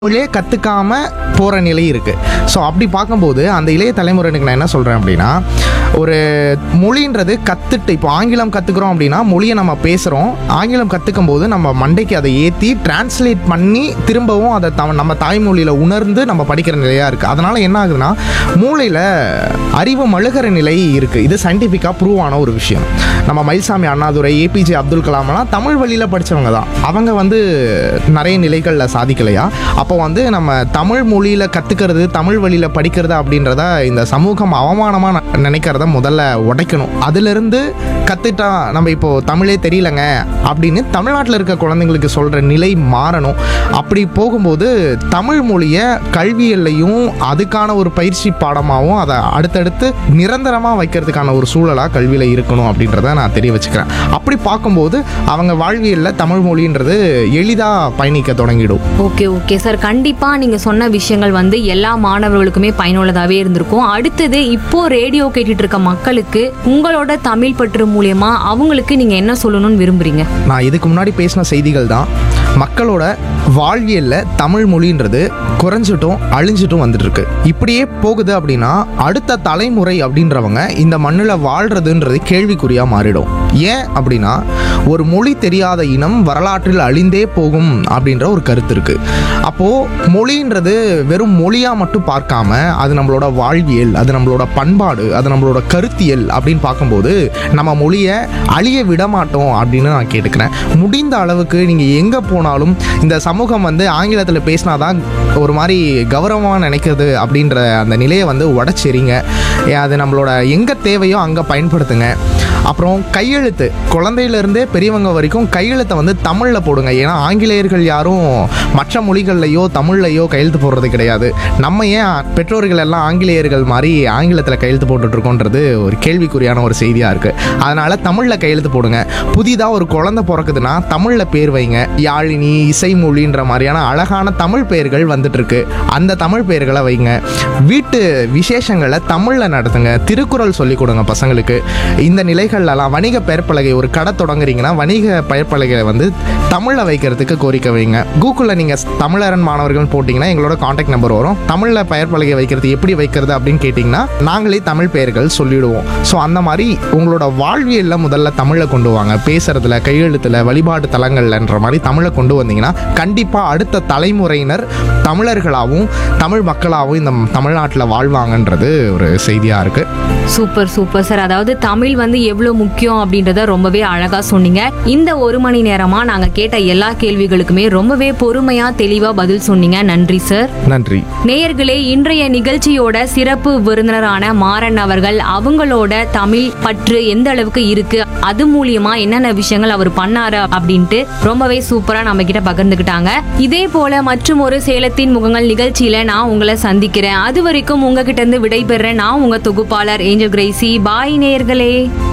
மொழியே கற்றுக்காம போகிற நிலை இருக்குது ஸோ அப்படி பார்க்கும்போது அந்த இளைய தலைமுறைக்கு நான் என்ன சொல்கிறேன் அப்படின்னா ஒரு மொழின்றது கற்றுட்டு இப்போ ஆங்கிலம் கற்றுக்குறோம் அப்படின்னா மொழியை நம்ம பேசுகிறோம் ஆங்கிலம் கற்றுக்கும் போது நம்ம மண்டைக்கு அதை ஏற்றி டிரான்ஸ்லேட் பண்ணி திரும்பவும் அதை த நம்ம தாய்மொழியில் உணர்ந்து நம்ம படிக்கிற நிலையாக இருக்குது அதனால் என்ன ஆகுதுன்னா மூளையில் அறிவு மழுகிற நிலை இருக்குது இது சயின்டிஃபிக்காக ப்ரூவ் ஆன ஒரு விஷயம் நம்ம மயில்சாமி அண்ணாதுரை ஏபிஜே அப்துல் கலாம்லாம் தமிழ் வழியில் படித்தவங்க தான் அவங்க வந்து நிறைய நிலைகளில் சாதிக்கலையா அப்போ வந்து நம்ம தமிழ் மொழியில் கற்றுக்கிறது தமிழ் வழியில் படிக்கிறது அப்படின்றத இந்த சமூகம் அவமானமாக நினைக்கிறத முதல்ல உடைக்கணும் அதிலிருந்து கற்றுட்டா நம்ம இப்போது தமிழே தெரியலங்க அப்படின்னு தமிழ்நாட்டில் இருக்க குழந்தைங்களுக்கு சொல்கிற நிலை மாறணும் அப்படி போகும்போது தமிழ் மொழியை கல்வியல்லையும் அதுக்கான ஒரு பயிற்சி பாடமாகவும் அதை அடுத்தடுத்து நிரந்தரமாக வைக்கிறதுக்கான ஒரு சூழலாக கல்வியில் இருக்கணும் அப்படின்றத நான் தெரிய வச்சுக்கிறேன் அப்படி பார்க்கும்போது அவங்க வாழ்வியலில் தமிழ் மொழின்றது எளிதாக பயணிக்க தொடங்கிடும் ஓகே ஓகே சார் கண்டிப்பா நீங்க சொன்ன விஷயங்கள் வந்து எல்லா மாணவர்களுக்குமே பயனுள்ளதாவே இருந்திருக்கும் அடுத்தது இப்போ ரேடியோ கேட்டுட்டு இருக்க மக்களுக்கு உங்களோட தமிழ் பற்று மூலியமா அவங்களுக்கு நீங்க என்ன சொல்லணும்னு விரும்புறீங்க நான் இதுக்கு முன்னாடி பேசின செய்திகள் தான் மக்களோட வாழ்வியலில் தமிழ் மொழின்றது குறைஞ்சிட்டும் அழிஞ்சிட்டும் வந்துட்டு இருக்கு இப்படியே போகுது அப்படின்னா அடுத்த தலைமுறை அப்படின்றவங்க இந்த மண்ணில் வாழ்றதுன்றது கேள்விக்குறியாக மாறிடும் ஏன் அப்படின்னா ஒரு மொழி தெரியாத இனம் வரலாற்றில் அழிந்தே போகும் அப்படின்ற ஒரு கருத்து இருக்கு அப்போ மொழின்றது வெறும் மொழியாக மட்டும் பார்க்காம அது நம்மளோட வாழ்வியல் அது நம்மளோட பண்பாடு அது நம்மளோட கருத்தியல் அப்படின்னு பார்க்கும்போது நம்ம மொழியை அழிய விட மாட்டோம் அப்படின்னு நான் கேட்டுக்கிறேன் முடிந்த அளவுக்கு நீங்கள் எங்கே போனாலும் இந்த சமூகம் வந்து ஆங்கிலத்தில் பேசினாதான் ஒரு மாதிரி கௌரவமாக நினைக்கிறது அப்படின்ற அந்த நிலையை வந்து உடச்செறிங்க அது நம்மளோட எங்கே தேவையோ அங்கே பயன்படுத்துங்க அப்புறம் கையெழுத்து குழந்தையிலேருந்தே பெரியவங்க வரைக்கும் கையெழுத்தை வந்து தமிழில் போடுங்க ஏன்னா ஆங்கிலேயர்கள் யாரும் மற்ற மொழிகள்லையோ தமிழ்லையோ கையெழுத்து போடுறது கிடையாது நம்ம ஏன் பெற்றோர்கள் எல்லாம் ஆங்கிலேயர்கள் மாதிரி ஆங்கிலத்தில் கையெழுத்து போட்டுட்ருக்கோன்றது ஒரு கேள்விக்குறியான ஒரு செய்தியாக இருக்குது அதனால் தமிழில் கையெழுத்து போடுங்க புதிதாக ஒரு குழந்தை பிறக்குதுன்னா தமிழில் பேர் வைங்க யாழினி இசைமொழின்ற மாதிரியான அழகான தமிழ் பெயர்கள் வந்துட்டுருக்கு அந்த தமிழ் பெயர்களை வைங்க வீட்டு விசேஷங்களை தமிழில் நடத்துங்க திருக்குறள் சொல்லிக் கொடுங்க பசங்களுக்கு இந்த நிலைகள்லாம் வணிக பெயர் பலகை ஒரு கடை தொடங்குறீங்கன்னா வணிக பெயர் பலகையை வந்து தமிழில் வைக்கிறதுக்கு கோரிக்கை வைங்க கூகுளில் நீங்கள் தமிழரன் மாணவர்கள் போட்டிங்கன்னா எங்களோட காண்டாக்ட் நம்பர் வரும் தமிழில் பெயர் பலகை வைக்கிறது எப்படி வைக்கிறது அப்படின்னு கேட்டிங்கன்னா நாங்களே தமிழ் பெயர்கள் சொல்லிடுவோம் ஸோ அந்த மாதிரி உங்களோட வாழ்வியலில் முதல்ல தமிழை கொண்டு வாங்க பேசுறதுல கையெழுத்தில் வழிபாட்டு தலங்கள்லன்ற மாதிரி தமிழை கொண்டு வந்தீங்கன்னா கண்டிப்பாக அடுத்த தலைமுறையினர் தமிழர்களாகவும் தமிழ் மக்களாகவும் இந்த தமிழ்நாட்டில் வாழ்வாங்கன்றது ஒரு செய்தியாக இருக்குது சூப்பர் சூப்பர் சார் அதாவது தமிழ் வந்து எவ்வளவு முக்கியம் அப்படின்றத ரொம்பவே அழகா சொன்னீங்க இந்த ஒரு மணி நேரமா நாங்க கேட்ட எல்லா கேள்விகளுக்குமே ரொம்பவே பொறுமையா தெளிவா பதில் சொன்னீங்க நன்றி சார் நன்றி நேயர்களே இன்றைய நிகழ்ச்சியோட சிறப்பு விருந்தினரான மாறன் அவர்கள் அவங்களோட தமிழ் பற்று எந்த அளவுக்கு இருக்கு அது மூலியமா என்னென்ன விஷயங்கள் அவர் பண்ணாரு அப்படின்ட்டு ரொம்பவே சூப்பரா நம்ம கிட்ட பகிர்ந்துக்கிட்டாங்க இதே போல மற்றும் ஒரு சேலத்தின் முகங்கள் நிகழ்ச்சியில நான் உங்களை சந்திக்கிறேன் அது வரைக்கும் உங்ககிட்ட இருந்து விடைபெறேன் நான் உங்க தொகுப்பாளர் ஏஞ்சல் கிரேசி பாய் நேயர்களே